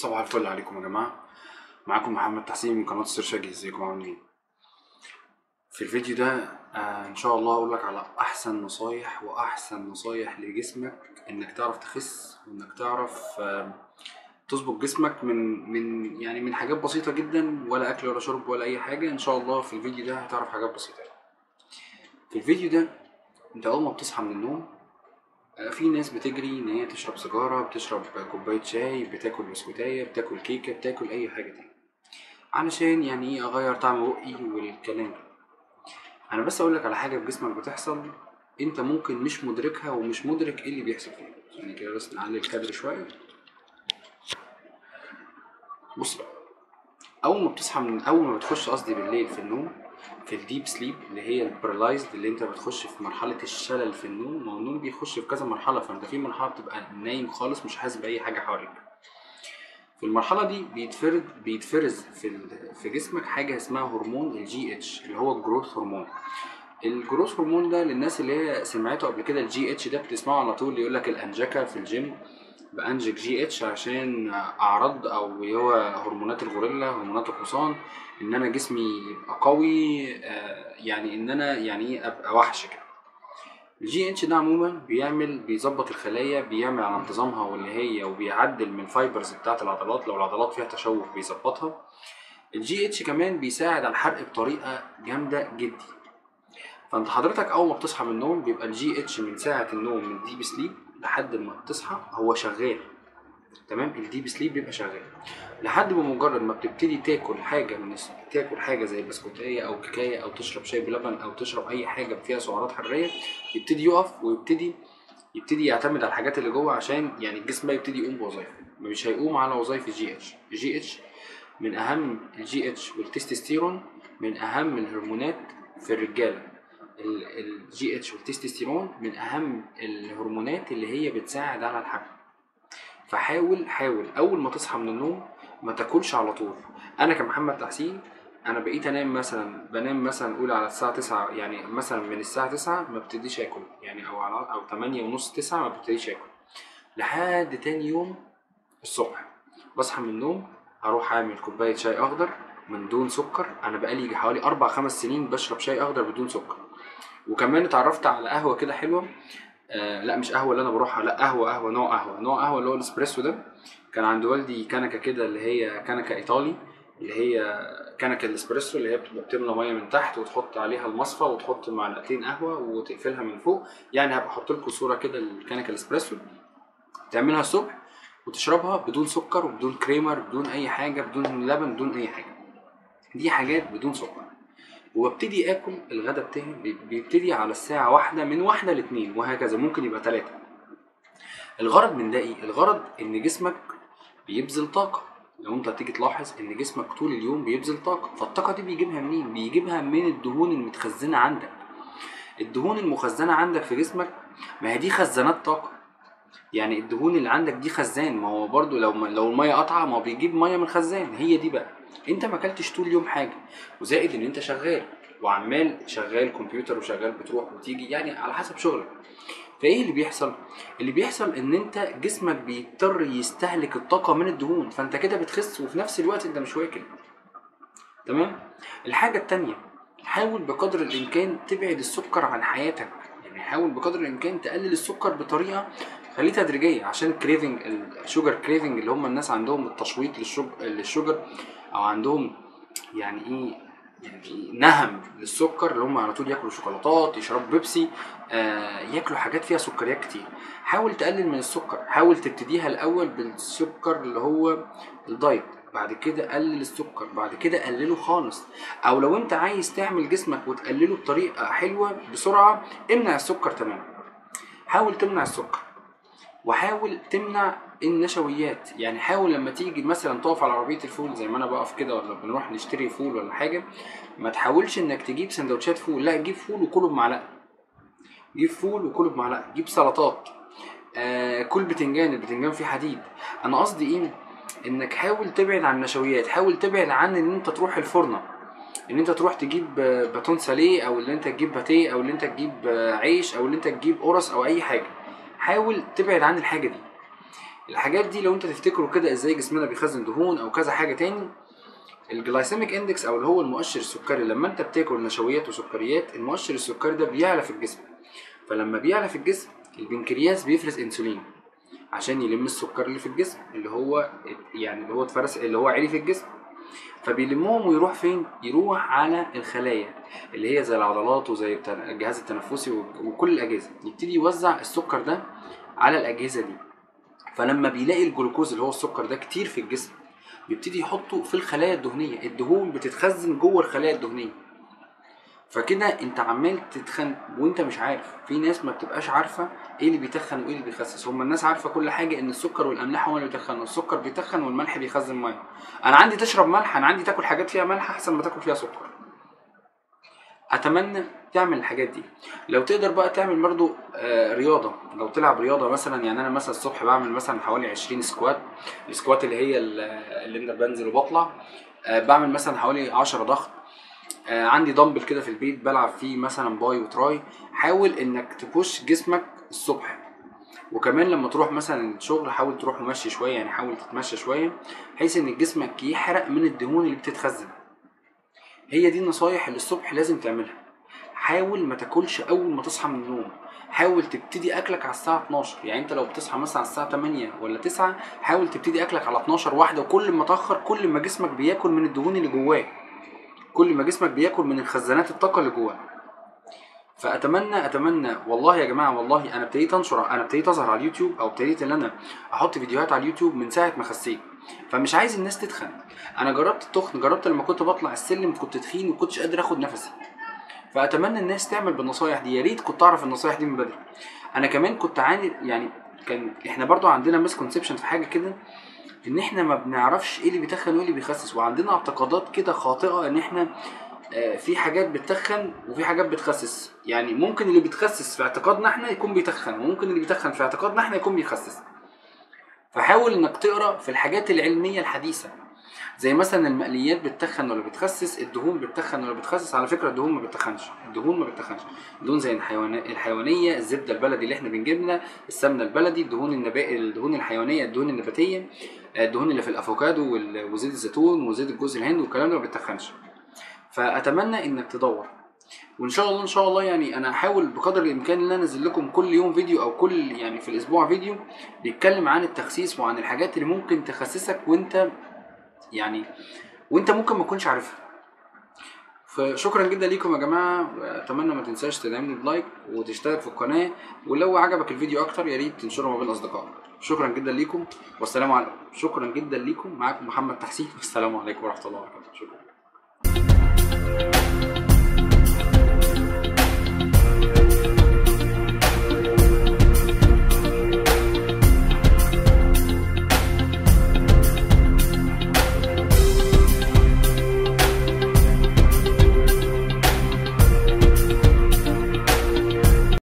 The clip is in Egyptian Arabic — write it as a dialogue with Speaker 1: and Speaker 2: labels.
Speaker 1: صباح الفل عليكم يا جماعة معاكم محمد تحسين من قناة السرشاجي ازيكم عاملين في الفيديو ده آه ان شاء الله اقول لك على احسن نصايح واحسن نصايح لجسمك انك تعرف تخس وانك تعرف آه تظبط جسمك من من يعني من حاجات بسيطة جدا ولا اكل ولا شرب ولا اي حاجة ان شاء الله في الفيديو ده هتعرف حاجات بسيطة في الفيديو ده انت اول ما بتصحى من النوم آه، في ناس بتجري ان هي تشرب سيجاره بتشرب كوبايه شاي بتاكل بسكوتايه بتاكل كيكه بتاكل اي حاجه تاني علشان يعني ايه اغير طعم بقي والكلام ده انا بس اقول لك على حاجه في جسمك بتحصل انت ممكن مش مدركها ومش مدرك ايه اللي بيحصل فيها يعني كده بس نعلي الكادر شويه بص بقى اول ما بتصحى من اول ما بتخش قصدي بالليل في النوم في الديب سليب اللي هي البارلايزد اللي انت بتخش في مرحله الشلل في النوم ما هو النوم بيخش في كذا مرحله فانت في مرحله بتبقى نايم خالص مش حاسس باي حاجه حواليك في المرحله دي بيتفرد بيتفرز في ال- في جسمك حاجه اسمها هرمون الجي اتش اللي هو الجروث هرمون الجروث هرمون ده للناس اللي هي سمعته قبل كده الجي اتش ده بتسمعه على طول يقول لك الانجكه في الجيم بانجك جي اتش عشان اعراض او هو هرمونات الغوريلا هرمونات الحصان ان انا جسمي يبقى قوي آه، يعني ان انا يعني ايه ابقى وحش كده الجي اتش ده عموما بيعمل بيظبط الخلايا بيعمل على انتظامها واللي هي وبيعدل من الفايبرز بتاعت العضلات لو العضلات فيها تشوه بيظبطها الجي اتش كمان بيساعد على الحرق بطريقه جامده جدا فانت حضرتك اول ما بتصحى من النوم بيبقى الجي اتش من ساعه النوم من الديب سليب لحد ما بتصحى هو شغال تمام الديب سليب بيبقى شغال لحد ما مجرد ما بتبتدي تاكل حاجه من الس- تاكل حاجه زي بسكوتيه او كيكايه او تشرب شاي بلبن او تشرب اي حاجه فيها سعرات حراريه يبتدي يقف ويبتدي يبتدي يعتمد على الحاجات اللي جوه عشان يعني الجسم بقى يبتدي يقوم بوظائفه مش هيقوم على وظائف الجي اتش الجي اتش من اهم الجي اتش والتستوستيرون من اهم الهرمونات في الرجاله الجي اتش والتستوستيرون من اهم الهرمونات اللي هي بتساعد على الحرق فحاول حاول اول ما تصحى من النوم ما تاكلش على طول انا كمحمد تحسين انا بقيت انام مثلا بنام مثلا قول على الساعه 9 يعني مثلا من الساعه 9 ما ابتديش اكل يعني او على او 8 ونص 9 ما ببتديش اكل لحد تاني يوم الصبح بصحى من النوم اروح اعمل كوبايه شاي اخضر من دون سكر انا بقالي يجي حوالي اربع خمس سنين بشرب شاي اخضر بدون سكر وكمان اتعرفت على قهوه كده حلوه آه لا مش قهوه اللي انا بروحها لا قهوه قهوه نوع قهوه نوع قهوه اللي هو الاسبريسو ده كان عند والدي كنكه كده اللي هي كنكه ايطالي اللي هي كنكه الاسبريسو اللي هي بتبقى بتملى ميه من تحت وتحط عليها المصفى وتحط معلقتين قهوه وتقفلها من فوق يعني هبقى احط لكم صوره كده الكنكه الاسبريسو تعملها الصبح وتشربها بدون سكر وبدون كريمر بدون اي حاجه بدون لبن بدون اي حاجه دي حاجات بدون سكر وابتدي اكل الغدا بتاعي بي- بيبتدي على الساعه واحدة من واحدة لاتنين وهكذا ممكن يبقى تلاتة الغرض من ده ايه الغرض ان جسمك بيبذل طاقه لو انت هتيجي تلاحظ ان جسمك طول اليوم بيبذل طاقه فالطاقه دي بيجيبها منين بيجيبها من الدهون المتخزنه عندك الدهون المخزنه عندك في جسمك ما هي دي خزانات طاقه يعني الدهون اللي عندك دي خزان ما هو برضو لو ما لو الميه قطعه ما هو بيجيب ميه من الخزان هي دي بقى انت ما اكلتش طول اليوم حاجه وزائد ان انت شغال وعمال شغال كمبيوتر وشغال بتروح وتيجي يعني على حسب شغلك فايه اللي بيحصل اللي بيحصل ان انت جسمك بيضطر يستهلك الطاقه من الدهون فانت كده بتخس وفي نفس الوقت انت مش واكل تمام الحاجه التانية حاول بقدر الامكان تبعد السكر عن حياتك يعني حاول بقدر الامكان تقلل السكر بطريقه خليه تدريجيه عشان الكريفنج الشوجر كريفنج اللي هم الناس عندهم التشويق للشوج- للشوجر او عندهم يعني ايه يعني إيه نهم للسكر اللي هم على طول ياكلوا شوكولاتات يشربوا بيبسي آه ياكلوا حاجات فيها سكريات كتير حاول تقلل من السكر حاول تبتديها الاول بالسكر اللي هو الدايت بعد كده قلل السكر بعد كده قلله خالص او لو انت عايز تعمل جسمك وتقلله بطريقه حلوه بسرعه امنع السكر تماما حاول تمنع السكر وحاول تمنع النشويات يعني حاول لما تيجي مثلا تقف على عربيه الفول زي ما انا بقف كده ولا بنروح نشتري فول ولا حاجه ما تحاولش انك تجيب سندوتشات فول لا جيب فول وكله بمعلقه جيب فول وكله بمعلقه جيب سلطات آه كل بتنجان البتنجان فيه حديد انا قصدي ايه انك حاول تبعد عن النشويات حاول تبعد عن ان انت تروح الفرنه ان انت تروح تجيب آه، باتون ساليه او ان انت تجيب باتيه او ان انت تجيب آه، عيش او ان انت تجيب قرص او اي حاجه حاول تبعد عن الحاجه دي الحاجات دي لو انت تفتكروا كده ازاي جسمنا بيخزن دهون او كذا حاجه تاني الجلايسيميك اندكس او اللي هو المؤشر السكري لما انت بتاكل نشويات وسكريات المؤشر السكري ده بيعلى في الجسم فلما بيعلى في الجسم البنكرياس بيفرز انسولين عشان يلم السكر اللي في الجسم اللي هو يعني اللي هو اتفرس اللي هو عالي في الجسم فبيلمهم ويروح فين؟ يروح على الخلايا اللي هي زي العضلات وزي التن- الجهاز التنفسي و- وكل الاجهزه يبتدي يوزع السكر ده على الاجهزه دي فلما بيلاقي الجلوكوز اللي هو السكر ده كتير في الجسم بيبتدي يحطه في الخلايا الدهنيه الدهون بتتخزن جوه الخلايا الدهنيه فكده انت عمال تتخن وانت مش عارف في ناس ما بتبقاش عارفه ايه اللي بيتخن وايه اللي بيخسس هم الناس عارفه كل حاجه ان السكر والاملاح هو اللي بيتخن السكر بيتخن والملح بيخزن ميه انا عندي تشرب ملح انا عندي تاكل حاجات فيها ملح احسن ما تاكل فيها سكر اتمنى تعمل الحاجات دي لو تقدر بقى تعمل برضو آه، رياضه لو تلعب رياضه مثلا يعني انا مثلا الصبح بعمل مثلا حوالي 20 سكوات السكوات اللي هي ال- اللي انت بنزل وبطلع آه، بعمل مثلا حوالي 10 ضغط آه، عندي دمبل كده في البيت بلعب فيه مثلا باي وتراي حاول انك تبوش جسمك الصبح وكمان لما تروح مثلا الشغل حاول تروح مشي شويه يعني حاول تتمشى شويه بحيث ان جسمك يحرق من الدهون اللي بتتخزن هي دي النصايح اللي الصبح لازم تعملها حاول ما تاكلش اول ما تصحى من النوم حاول تبتدي اكلك على الساعه 12 يعني انت لو بتصحى مثلا على الساعه 8 ولا 9 حاول تبتدي اكلك على 12 واحده وكل ما تاخر كل ما جسمك بياكل من الدهون اللي جواه كل ما جسمك بياكل من الخزانات الطاقه اللي جواه فاتمنى اتمنى والله يا جماعه والله انا ابتديت انشر انا ابتديت اظهر على اليوتيوب او ابتديت ان انا احط فيديوهات على اليوتيوب من ساعه ما خسيت فمش عايز الناس تتخن انا جربت التخن جربت لما كنت بطلع السلم كنت تخين وكنتش قادر اخد نفسي فاتمنى الناس تعمل بالنصايح دي يا ريت كنت اعرف النصايح دي من بدري انا كمان كنت عاني يعني كان احنا برضو عندنا مسكونسبشن في حاجه كده ان احنا ما بنعرفش ايه اللي بيتخن وايه اللي بيخسس وعندنا اعتقادات كده خاطئه ان احنا آه، في حاجات بتتخن وفي حاجات بتخسس يعني ممكن اللي بيتخسس في اعتقادنا احنا يكون بيتخن وممكن اللي بيتخن في اعتقادنا احنا يكون بيخسس فحاول انك تقرا في الحاجات العلميه الحديثه زي مثلا المقليات بتتخن ولا بتخسس الدهون بتتخن ولا بتخسس على فكره الدهون ما بتتخنش الدهون ما بتتخنش الدهون زي الحيوان الحيوانيه الزبده البلدي اللي احنا بنجيبها السمنه البلدي الدهون النبا الدهون الحيوانيه الدهون النباتيه الدهون اللي في الافوكادو وال- وزيت الزيتون وزيت الجوز الهند والكلام ده ما بتتخنش فاتمنى انك تدور وان شاء الله ان شاء الله يعني انا هحاول بقدر الامكان ان انا انزل لكم كل يوم فيديو او كل يعني في الاسبوع فيديو بيتكلم عن التخسيس وعن الحاجات اللي ممكن تخسسك وانت يعني وانت ممكن ما تكونش عارفها فشكرا جدا ليكم يا جماعه اتمنى ما تنساش تدعمني بلايك وتشترك في القناه ولو عجبك الفيديو اكتر يا ريت تنشره ما بين اصدقائك شكرا جدا ليكم والسلام عليكم شكرا جدا ليكم معاكم محمد تحسين والسلام عليكم ورحمه الله وبركاته شكرا